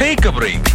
take A break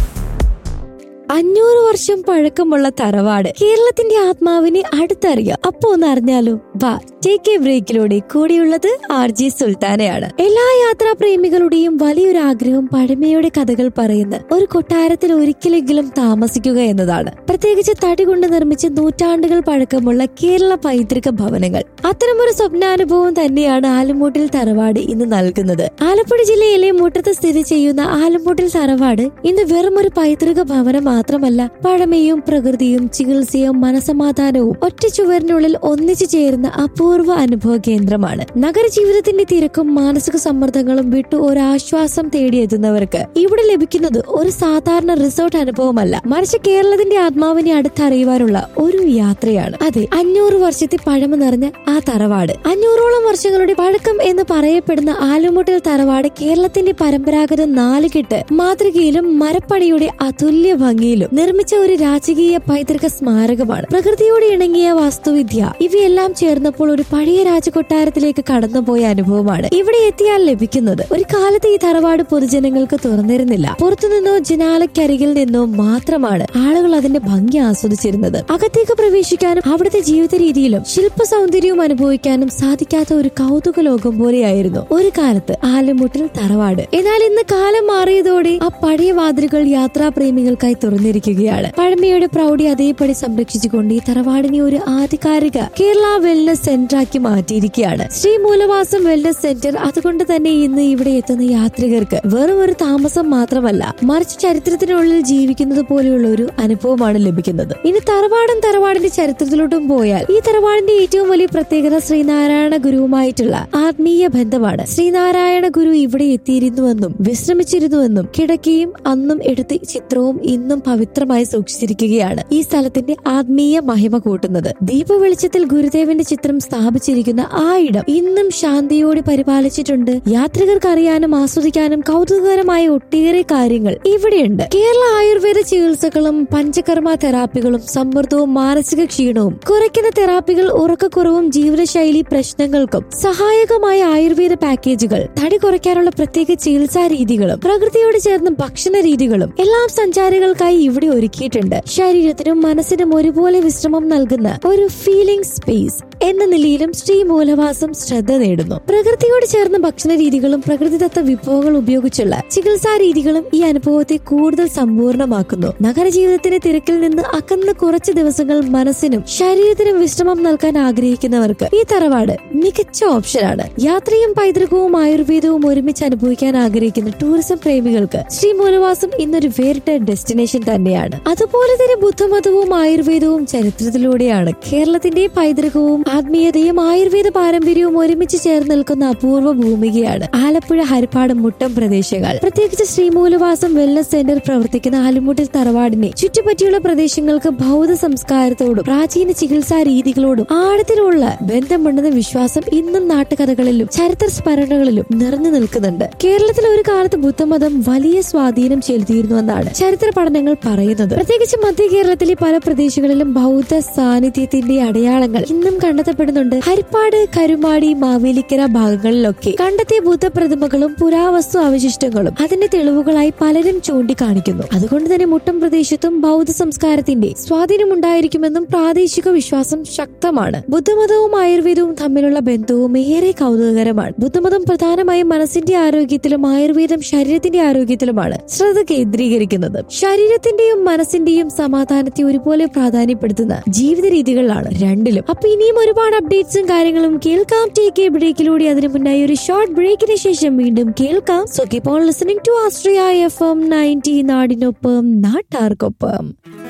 അഞ്ഞൂറ് വർഷം പഴക്കമുള്ള തറവാട് കേരളത്തിന്റെ ആത്മാവിനെ അടുത്തറിയാം അപ്പൊ ഒന്ന് അറിഞ്ഞാലോ വാ ടേക്ക് എ ബ്രേക്കിലൂടെ കൂടിയുള്ളത് ആർ ജി സുൽത്താനയാണ് എല്ലാ യാത്രാ പ്രേമികളുടെയും വലിയൊരു ആഗ്രഹം പഴമയുടെ കഥകൾ പറയുന്ന ഒരു കൊട്ടാരത്തിൽ ഒരിക്കലെങ്കിലും താമസിക്കുക എന്നതാണ് പ്രത്യേകിച്ച് തടി കൊണ്ട് നിർമ്മിച്ച നൂറ്റാണ്ടുകൾ പഴക്കമുള്ള കേരള പൈതൃക ഭവനങ്ങൾ അത്തരമൊരു സ്വപ്നാനുഭവം തന്നെയാണ് ആലമ്പൂട്ടിൽ തറവാട് ഇന്ന് നൽകുന്നത് ആലപ്പുഴ ജില്ലയിലെ മുട്ടത്ത് സ്ഥിതി ചെയ്യുന്ന ആലമ്പൂട്ടിൽ തറവാട് ഇന്ന് വെറും ഒരു പൈതൃക ഭവനം മാത്രമല്ല പഴമയും പ്രകൃതിയും ചികിത്സയും മനസമാധാനവും ഒറ്റ ചുവരിനുള്ളിൽ ഒന്നിച്ചു ചേരുന്ന അപൂർവ അനുഭവ കേന്ദ്രമാണ് നഗരജീവിതത്തിന്റെ തിരക്കും മാനസിക സമ്മർദ്ദങ്ങളും വിട്ടു ഒരു ആശ്വാസം തേടിയെത്തുന്നവർക്ക് ഇവിടെ ലഭിക്കുന്നത് ഒരു സാധാരണ റിസോർട്ട് അനുഭവമല്ല മറിച്ച് കേരളത്തിന്റെ ആത്മാവിനെ അടുത്തറിയുവാനുള്ള ഒരു യാത്രയാണ് അതെ അഞ്ഞൂറ് വർഷത്തെ പഴമ നിറഞ്ഞ ആ തറവാട് അഞ്ഞൂറോളം വർഷങ്ങളുടെ പഴക്കം എന്ന് പറയപ്പെടുന്ന ആലുമുട്ടൽ തറവാട് കേരളത്തിന്റെ പരമ്പരാഗത നാലുകെട്ട് മാതൃകയിലും മരപ്പണിയുടെ അതുല്യ ഭംഗിയിലും നിർമ്മിച്ച ഒരു രാജകീയ പൈതൃക സ്മാരകമാണ് പ്രകൃതിയോട് ഇണങ്ങിയ വാസ്തുവിദ്യ ഇവയെല്ലാം ചേർന്നപ്പോൾ ഒരു പഴയ രാജകൊട്ടാരത്തിലേക്ക് കടന്നുപോയ അനുഭവമാണ് ഇവിടെ എത്തിയാൽ ലഭിക്കുന്നത് ഒരു കാലത്ത് ഈ തറവാട് പൊതുജനങ്ങൾക്ക് തുറന്നിരുന്നില്ല പുറത്തുനിന്നോ ജനാലക്കരികിൽ നിന്നോ മാത്രമാണ് ആളുകൾ അതിന്റെ ഭംഗി ആസ്വദിച്ചിരുന്നത് അകത്തേക്ക് പ്രവേശിക്കാനും അവിടുത്തെ ജീവിത രീതിയിലും ശില്പ സൗന്ദര്യവും അനുഭവിക്കാനും സാധിക്കാത്ത ഒരു കൗതുക ലോകം പോലെയായിരുന്നു ഒരു കാലത്ത് ആലമുട്ടിൽ തറവാട് എന്നാൽ ഇന്ന് കാലം മാറിയതോടെ ആ പഴയ വാതിലുകൾ യാത്രാപ്രേമികൾക്കായി തുറന്നിരിക്കുകയാണ് പഴമയുടെ പ്രൗഢി അതേപടി സംരക്ഷിച്ചുകൊണ്ട് ഈ തറവാടിനെ ഒരു ആധികാരിക കേരള വെൽനസ് സെന്റർ ആക്കി മാറ്റിയിരിക്കുകയാണ് ശ്രീ മൂലവാസം വെൽനസ് സെന്റർ അതുകൊണ്ട് തന്നെ ഇന്ന് ഇവിടെ എത്തുന്ന യാത്രികർക്ക് വെറും ഒരു താമസം മാത്രമല്ല മറിച്ച് ചരിത്രത്തിനുള്ളിൽ ജീവിക്കുന്നത് പോലെയുള്ള ഒരു അനുഭവമാണ് ലഭിക്കുന്നത് ഇനി തറവാടും തറവാടിന്റെ ചരിത്രത്തിലോട്ടും പോയാൽ ഈ തറവാടിന്റെ ഏറ്റവും വലിയ പ്രത്യേകത ശ്രീനാരായണ ഗുരുവുമായിട്ടുള്ള ആത്മീയ ബന്ധമാണ് ശ്രീനാരായണ ഗുരു ഇവിടെ എത്തിയിരുന്നുവെന്നും വിശ്രമിച്ചിരുന്നുവെന്നും കിടക്കയും അന്നും എടുത്ത് ചിത്രവും ഇന്നും പവിത്രമായി സൂക്ഷിച്ചിരിക്കുകയാണ് ഈ സ്ഥലത്തിന്റെ ആത്മീയ മഹിമ കൂട്ടുന്നത് ദീപവെളിച്ചത്തിൽ ഗുരുദേവന്റെ ചിത്രം സ്ഥാപിച്ചിരിക്കുന്ന ആ ഇടം ഇന്നും ശാന്തിയോടെ പരിപാലിച്ചിട്ടുണ്ട് യാത്രികർക്ക് അറിയാനും ആസ്വദിക്കാനും കൗതുകകരമായ ഒട്ടേറെ കാര്യങ്ങൾ ഇവിടെയുണ്ട് കേരള ആയുർവേദ ചികിത്സകളും പഞ്ചകർമ്മ തെറാപ്പികളും സമ്മർദ്ദവും മാനസിക ക്ഷീണവും കുറയ്ക്കുന്ന തെറാപ്പികൾ ഉറക്കക്കുറവും ജീവിതശൈലി പ്രശ്നങ്ങൾക്കും സഹായകമായ ആയുർവേദ പാക്കേജുകൾ തടി കുറയ്ക്കാനുള്ള പ്രത്യേക ചികിത്സാ രീതികളും പ്രകൃതിയോട് ചേർന്ന ഭക്ഷണ രീതികളും എല്ലാം സഞ്ചാരികൾക്കായി ഇവിടെ ഒരുക്കിയിട്ടുണ്ട് ശരീരത്തിനും മനസ്സിനും ഒരുപോലെ വിശ്രമം നൽകുന്ന ഒരു ഫീലിംഗ് സ്പേസ് എന്ന നിലയിലും ശ്രീ മൂലവാസം ശ്രദ്ധ നേടുന്നു പ്രകൃതിയോട് ചേർന്ന ഭക്ഷണ രീതികളും പ്രകൃതിദത്ത വിഭവങ്ങൾ ഉപയോഗിച്ചുള്ള ചികിത്സാ രീതികളും ഈ അനുഭവത്തെ കൂടുതൽ സമ്പൂർണ്ണമാക്കുന്നു നഗരജീവിതത്തിന്റെ തിരക്കിൽ നിന്ന് അകന്ന് കുറച്ച് ദിവസങ്ങൾ മനസ്സിനും ശരീരത്തിനും വിശ്രമം നൽകാൻ ആഗ്രഹിക്കുന്നവർക്ക് ഈ തറവാട് മികച്ച ഓപ്ഷനാണ് യാത്രയും പൈതൃകവും ആയുർവേദവും ഒരുമിച്ച് അനുഭവിക്കാൻ ആഗ്രഹിക്കുന്ന ടൂറിസം പ്രേമികൾക്ക് ശ്രീ മൂലവാസം ഇന്നൊരു വേറിട്ട ഡെസ്റ്റിനേഷൻ തന്നെയാണ് അതുപോലെ തന്നെ ബുദ്ധമതവും ആയുർവേദവും ചരിത്രത്തിലൂടെയാണ് കേരളത്തിന്റെ പൈതൃകവും ആത്മീയതയും ആയുർവേദ പാരമ്പര്യവും ഒരുമിച്ച് ചേർന്ന് നിൽക്കുന്ന അപൂർവ ഭൂമികയാണ് ആലപ്പുഴ ഹരിപ്പാട് മുട്ടം പ്രദേശങ്ങൾ പ്രത്യേകിച്ച് ശ്രീമൂലവാസം വെൽനസ് സെന്റർ പ്രവർത്തിക്കുന്ന ആലുമുട്ടിൽ തറവാടിനെ ചുറ്റുപറ്റിയുള്ള പ്രദേശങ്ങൾക്ക് ബൗദ്ധ സംസ്കാരത്തോടും പ്രാചീന ചികിത്സാ രീതികളോടും ആഴത്തിലുള്ള ബന്ധമുണ്ടെന്ന വിശ്വാസം ഇന്നും നാട്ടുകഥകളിലും ചരിത്ര സ്മരണകളിലും നിറഞ്ഞു നിൽക്കുന്നുണ്ട് കേരളത്തിൽ ഒരു കാലത്ത് ബുദ്ധമതം വലിയ സ്വാധീനം ചെലുത്തിയിരുന്നുവെന്നാണ് ചരിത്ര പഠനങ്ങൾ പറയുന്നത് പ്രത്യേകിച്ച് മധ്യ കേരളത്തിലെ പല പ്രദേശങ്ങളിലും ബൗദ്ധ സാന്നിധ്യത്തിന്റെ അടയാളങ്ങൾ ഇന്നും കണ്ടെത്തപ്പെടുന്നുണ്ട് ഹരിപ്പാട് കരുമാടി മാവേലിക്കര ഭാഗങ്ങളിലൊക്കെ കണ്ടെത്തിയ ബുദ്ധ പ്രതിമകളും പുരാവസ്തു അവശിഷ്ടങ്ങളും അതിന്റെ തെളിവുകളായി പലരും ചൂണ്ടിക്കാണിക്കുന്നു അതുകൊണ്ട് തന്നെ മുട്ടം പ്രദേശത്തും ബൗദ്ധ സംസ്കാരത്തിന്റെ സ്വാധീനം ഉണ്ടായിരിക്കുമെന്നും പ്രാദേശിക വിശ്വാസം ശക്തമാണ് ബുദ്ധമതവും ആയുർവേദവും തമ്മിലുള്ള ബന്ധവും ഏറെ കൗതുകകരമാണ് ബുദ്ധമതം പ്രധാനമായും മനസ്സിന്റെ ആരോഗ്യത്തിലും ആയുർവേദം ശരീരത്തിന്റെ ആരോഗ്യത്തിലുമാണ് ശ്രദ്ധ കേന്ദ്രീകരിക്കുന്നത് ശരീരത്തിന്റെയും മനസ്സിന്റെയും സമാധാനത്തെ ഒരുപോലെ പ്രാധാന്യപ്പെടുത്തുന്ന ജീവിത രീതികളാണ് രണ്ടിലും അപ്പൊ ഇനിയും ഒരുപാട് അപ്ഡേറ്റ്സും കാര്യങ്ങളും കേൾക്കാം ടേക്ക് എ ബ്രേക്കിലൂടെ അതിനു മുന്നായി ഒരു ഷോർട്ട് ബ്രേക്കിന് ശേഷം വീണ്ടും കേൾക്കാം so keep on listening to Austria F M ninety നാടിനൊപ്പം നാട്ടാർക്കൊപ്പം